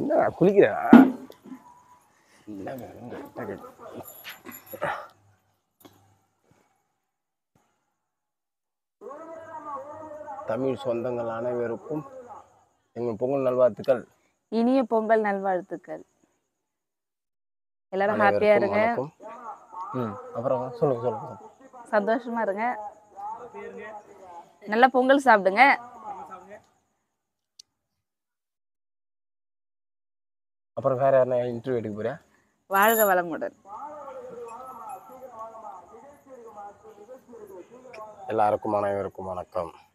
என்ன குளிக்கிறா என்ன வேணும் கேட்டா கேட்டு. தமிழ் சொந்தங்கள் அனைவருக்கும் எங்கள் பொங்கல் நல்வாழ்த்துக்கள் இனிய பொங்கல் நல்வாழ்த்துக்கள் எல்லாரும் ஹாப்பியா அனைவருக்கும் இருங்க வணக்கம். ம் அப்புறம் சொல்லுங்க சொல்லுங்க சந்தோஷமா இருங்க நல்லா பொங்கல் சாப்பிடுங்க அப்புறம் வேற யாருன்னா இன்டர்வியூ எடுக்க போறியா வாழ்க வளமுடன் எல்லாருக்கும் அனைவருக்கும் வணக்கம்